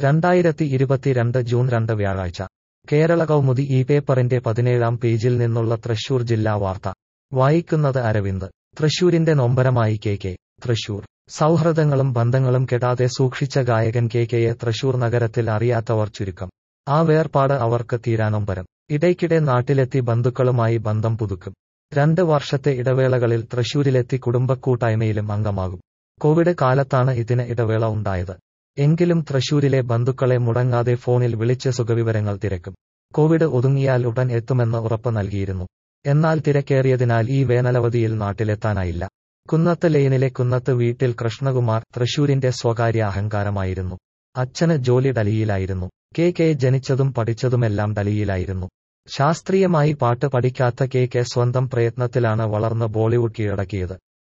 രണ്ടായിരത്തി ഇരുപത്തിരണ്ട് ജൂൺ രണ്ട് വ്യാഴാഴ്ച കേരള കൗമുദി ഈ പേപ്പറിന്റെ പതിനേഴാം പേജിൽ നിന്നുള്ള തൃശൂർ ജില്ലാ വാർത്ത വായിക്കുന്നത് അരവിന്ദ് തൃശൂരിന്റെ നൊമ്പരമായി കെ കെ തൃശൂർ സൗഹൃദങ്ങളും ബന്ധങ്ങളും കെടാതെ സൂക്ഷിച്ച ഗായകൻ കെ കെയെ തൃശൂർ നഗരത്തിൽ അറിയാത്തവർ ചുരുക്കം ആ വേർപാട് അവർക്ക് തീരാനൊമ്പരം ഇടയ്ക്കിടെ നാട്ടിലെത്തി ബന്ധുക്കളുമായി ബന്ധം പുതുക്കും രണ്ട് വർഷത്തെ ഇടവേളകളിൽ തൃശൂരിലെത്തി കുടുംബക്കൂട്ടായ്മയിലും അംഗമാകും കോവിഡ് കാലത്താണ് ഇതിന് ഇടവേള ഉണ്ടായത് എങ്കിലും തൃശൂരിലെ ബന്ധുക്കളെ മുടങ്ങാതെ ഫോണിൽ വിളിച്ച് സുഖവിവരങ്ങൾ തിരക്കും കോവിഡ് ഒതുങ്ങിയാൽ ഉടൻ എത്തുമെന്ന് ഉറപ്പ് നൽകിയിരുന്നു എന്നാൽ തിരക്കേറിയതിനാൽ ഈ വേനലവധിയിൽ നാട്ടിലെത്താനായില്ല കുന്നത്ത് ലെയിനിലെ കുന്നത്ത് വീട്ടിൽ കൃഷ്ണകുമാർ തൃശൂരിന്റെ സ്വകാര്യ അഹങ്കാരമായിരുന്നു അച്ഛന് ജോലി ഡൽഹിയിലായിരുന്നു കെ കെ ജനിച്ചതും പഠിച്ചതുമെല്ലാം ഡൽഹിയിലായിരുന്നു ശാസ്ത്രീയമായി പാട്ട് പഠിക്കാത്ത കെ കെ സ്വന്തം പ്രയത്നത്തിലാണ് വളർന്ന് ബോളിവുഡ് കീഴടക്കിയത്